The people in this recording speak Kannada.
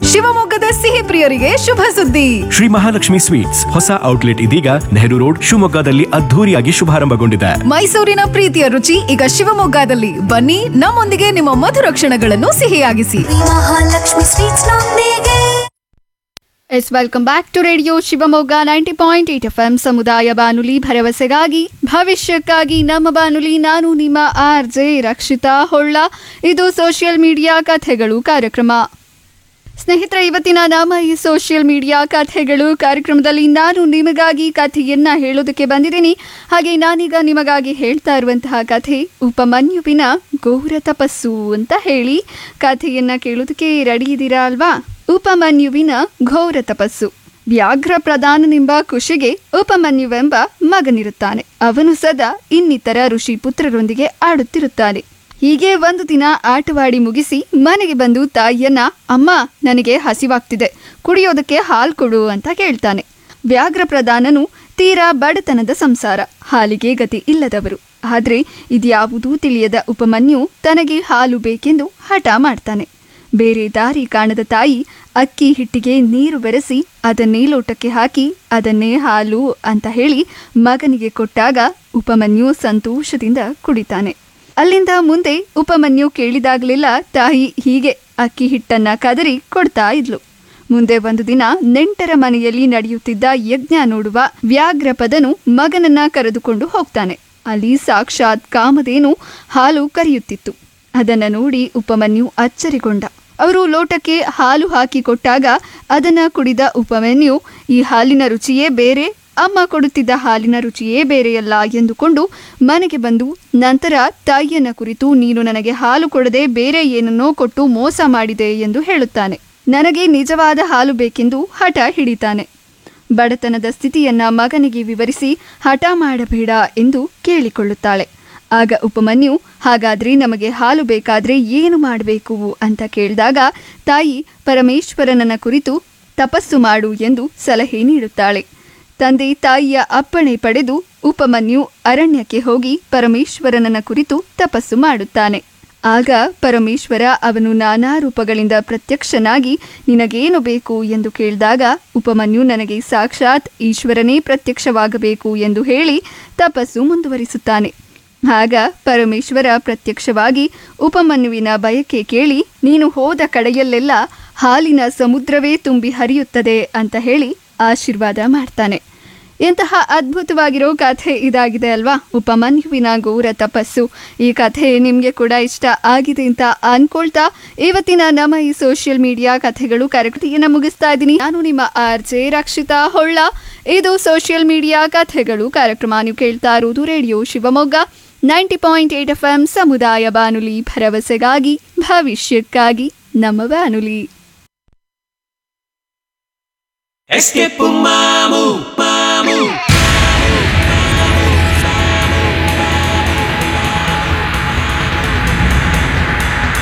ಶಿವಮೊಗ್ಗದ ಸಿಹಿ ಪ್ರಿಯರಿಗೆ ಶುಭ ಸುದ್ದಿ ಶ್ರೀ ಮಹಾಲಕ್ಷ್ಮಿ ಸ್ವೀಟ್ಸ್ ಹೊಸ ಔಟ್ಲೆಟ್ ಇದೀಗ ನೆಹರು ರೋಡ್ ಶಿವಮೊಗ್ಗದಲ್ಲಿ ಅದ್ಧೂರಿಯಾಗಿ ಶುಭಾರಂಭಗೊಂಡಿದೆ ಮೈಸೂರಿನ ಪ್ರೀತಿಯ ರುಚಿ ಈಗ ಶಿವಮೊಗ್ಗದಲ್ಲಿ ಬನ್ನಿ ನಮ್ಮೊಂದಿಗೆ ನಿಮ್ಮ ಮಧುರ ಕ್ಷಣಗಳನ್ನು ಸಿಹಿಯಾಗಿಸಿ ಮಹಾಲಕ್ಷ್ಮಿ ಸ್ವೀಟ್ಸ್ ನೊಂದಿಗೆ ಎಸ್ welcome back to radio Shivamogga ninety point eight F M ಸಮುದಾಯ ಬಾನುಲಿ ಭರವಸೆಗಾಗಿ ಭವಿಷ್ಯಕ್ಕಾಗಿ ನಮ್ಮ ಬಾನುಲಿ ನಾನು ನಿಮ್ಮ ಆರ್ ಜೆ ರಕ್ಷಿತಾ ಹೊಳ್ಳ ಇದು ಸೋಷಿಯಲ್ ಮೀಡಿಯಾ ಕಥೆಗಳು ಕಾರ್ಯಕ್ರಮ ಸ್ನೇಹಿತರೆ ಇವತ್ತಿನ ನಮ್ಮ ಈ ಸೋಷಿಯಲ್ ಮೀಡಿಯಾ ಕಥೆಗಳು ಕಾರ್ಯಕ್ರಮದಲ್ಲಿ ನಾನು ನಿಮಗಾಗಿ ಕಥೆಯನ್ನ ಹೇಳೋದಕ್ಕೆ ಬಂದಿದ್ದೀನಿ ಹಾಗೆ ನಾನೀಗ ನಿಮಗಾಗಿ ಹೇಳ್ತಾ ಇರುವಂತಹ ಕಥೆ ಉಪಮನ್ಯುವಿನ ಘೋರ ತಪಸ್ಸು ಅಂತ ಹೇಳಿ ಕಥೆಯನ್ನ ಕೇಳೋದಕ್ಕೆ ರೆಡಿ ಇದ್ದೀರಾ ಅಲ್ವಾ ಉಪಮನ್ಯುವಿನ ಘೋರ ತಪಸ್ಸು ವ್ಯಾಘ್ರ ಪ್ರಧಾನನೆಂಬ ಖುಷಿಗೆ ಉಪಮನ್ಯುವೆಂಬ ಮಗನಿರುತ್ತಾನೆ ಅವನು ಸದಾ ಇನ್ನಿತರ ಋಷಿ ಪುತ್ರರೊಂದಿಗೆ ಆಡುತ್ತಿರುತ್ತಾನೆ ಹೀಗೆ ಒಂದು ದಿನ ಆಟವಾಡಿ ಮುಗಿಸಿ ಮನೆಗೆ ಬಂದು ತಾಯಿಯನ್ನ ಅಮ್ಮ ನನಗೆ ಹಸಿವಾಗ್ತಿದೆ ಕುಡಿಯೋದಕ್ಕೆ ಹಾಲು ಕೊಡು ಅಂತ ಕೇಳ್ತಾನೆ ವ್ಯಾಘ್ರ ಪ್ರಧಾನನು ತೀರಾ ಬಡತನದ ಸಂಸಾರ ಹಾಲಿಗೆ ಗತಿ ಇಲ್ಲದವರು ಆದ್ರೆ ಇದ್ಯಾವುದೂ ತಿಳಿಯದ ಉಪಮನ್ಯು ತನಗೆ ಹಾಲು ಬೇಕೆಂದು ಹಠ ಮಾಡ್ತಾನೆ ಬೇರೆ ದಾರಿ ಕಾಣದ ತಾಯಿ ಅಕ್ಕಿ ಹಿಟ್ಟಿಗೆ ನೀರು ಬೆರೆಸಿ ಅದನ್ನೇ ಲೋಟಕ್ಕೆ ಹಾಕಿ ಅದನ್ನೇ ಹಾಲು ಅಂತ ಹೇಳಿ ಮಗನಿಗೆ ಕೊಟ್ಟಾಗ ಉಪಮನ್ಯು ಸಂತೋಷದಿಂದ ಕುಡಿತಾನೆ ಅಲ್ಲಿಂದ ಮುಂದೆ ಉಪಮನ್ಯು ಕೇಳಿದಾಗಲೆಲ್ಲ ತಾಯಿ ಹೀಗೆ ಅಕ್ಕಿ ಹಿಟ್ಟನ್ನ ಕದರಿ ಕೊಡ್ತಾ ಇದ್ಲು ಮುಂದೆ ಒಂದು ದಿನ ನೆಂಟರ ಮನೆಯಲ್ಲಿ ನಡೆಯುತ್ತಿದ್ದ ಯಜ್ಞ ನೋಡುವ ವ್ಯಾಘ್ರಪದನು ಮಗನನ್ನ ಕರೆದುಕೊಂಡು ಹೋಗ್ತಾನೆ ಅಲ್ಲಿ ಸಾಕ್ಷಾತ್ ಕಾಮಧೇನು ಹಾಲು ಕರೆಯುತ್ತಿತ್ತು ಅದನ್ನ ನೋಡಿ ಉಪಮನ್ಯು ಅಚ್ಚರಿಗೊಂಡ ಅವರು ಲೋಟಕ್ಕೆ ಹಾಲು ಹಾಕಿ ಕೊಟ್ಟಾಗ ಅದನ್ನ ಕುಡಿದ ಉಪಮನ್ಯು ಈ ಹಾಲಿನ ರುಚಿಯೇ ಬೇರೆ ಅಮ್ಮ ಕೊಡುತ್ತಿದ್ದ ಹಾಲಿನ ರುಚಿಯೇ ಬೇರೆಯಲ್ಲ ಎಂದುಕೊಂಡು ಮನೆಗೆ ಬಂದು ನಂತರ ತಾಯಿಯನ್ನ ಕುರಿತು ನೀನು ನನಗೆ ಹಾಲು ಕೊಡದೆ ಬೇರೆ ಏನನ್ನೋ ಕೊಟ್ಟು ಮೋಸ ಮಾಡಿದೆ ಎಂದು ಹೇಳುತ್ತಾನೆ ನನಗೆ ನಿಜವಾದ ಹಾಲು ಬೇಕೆಂದು ಹಠ ಹಿಡಿತಾನೆ ಬಡತನದ ಸ್ಥಿತಿಯನ್ನ ಮಗನಿಗೆ ವಿವರಿಸಿ ಹಠ ಮಾಡಬೇಡ ಎಂದು ಕೇಳಿಕೊಳ್ಳುತ್ತಾಳೆ ಆಗ ಉಪಮನ್ಯು ಹಾಗಾದ್ರೆ ನಮಗೆ ಹಾಲು ಬೇಕಾದ್ರೆ ಏನು ಮಾಡಬೇಕು ಅಂತ ಕೇಳಿದಾಗ ತಾಯಿ ಪರಮೇಶ್ವರನನ್ನ ಕುರಿತು ತಪಸ್ಸು ಮಾಡು ಎಂದು ಸಲಹೆ ನೀಡುತ್ತಾಳೆ ತಂದೆ ತಾಯಿಯ ಅಪ್ಪಣೆ ಪಡೆದು ಉಪಮನ್ಯು ಅರಣ್ಯಕ್ಕೆ ಹೋಗಿ ಪರಮೇಶ್ವರನನ್ನ ಕುರಿತು ತಪಸ್ಸು ಮಾಡುತ್ತಾನೆ ಆಗ ಪರಮೇಶ್ವರ ಅವನು ನಾನಾ ರೂಪಗಳಿಂದ ಪ್ರತ್ಯಕ್ಷನಾಗಿ ನಿನಗೇನು ಬೇಕು ಎಂದು ಕೇಳಿದಾಗ ಉಪಮನ್ಯು ನನಗೆ ಸಾಕ್ಷಾತ್ ಈಶ್ವರನೇ ಪ್ರತ್ಯಕ್ಷವಾಗಬೇಕು ಎಂದು ಹೇಳಿ ತಪಸ್ಸು ಮುಂದುವರಿಸುತ್ತಾನೆ ಆಗ ಪರಮೇಶ್ವರ ಪ್ರತ್ಯಕ್ಷವಾಗಿ ಉಪಮನ್ಯುವಿನ ಬಯಕೆ ಕೇಳಿ ನೀನು ಹೋದ ಕಡೆಯಲ್ಲೆಲ್ಲ ಹಾಲಿನ ಸಮುದ್ರವೇ ತುಂಬಿ ಹರಿಯುತ್ತದೆ ಅಂತ ಹೇಳಿ ಆಶೀರ್ವಾದ ಮಾಡ್ತಾನೆ ಎಂತಹ ಅದ್ಭುತವಾಗಿರೋ ಕಥೆ ಇದಾಗಿದೆ ಅಲ್ವಾ ಉಪಮನ್ಯುವಿನ ಘೋರ ತಪಸ್ಸು ಈ ಕಥೆ ನಿಮಗೆ ಕೂಡ ಇಷ್ಟ ಆಗಿದೆ ಅಂತ ಅನ್ಕೊಳ್ತಾ ಇವತ್ತಿನ ನಮ್ಮ ಈ ಸೋಷಿಯಲ್ ಮೀಡಿಯಾ ಕಥೆಗಳು ಕಾರ್ಯಕ್ರಮವನ್ನು ಮುಗಿಸ್ತಾ ಇದ್ದೀನಿ ನಾನು ನಿಮ್ಮ ಆರ್ ಜೆ ರಕ್ಷಿತಾ ಹೊಳ್ಳ ಇದು ಸೋಷಿಯಲ್ ಮೀಡಿಯಾ ಕಥೆಗಳು ಕಾರ್ಯಕ್ರಮ ನೀವು ಕೇಳ್ತಾ ಇರುವುದು radio Shivamogga ninety point eight F M ಸಮುದಾಯ ಬಾನುಲಿ ಭರವಸೆಗಾಗಿ ಭವಿಷ್ಯಕ್ಕಾಗಿ ನಮ್ಮ ಬಾನುಲಿ Escape Mamu,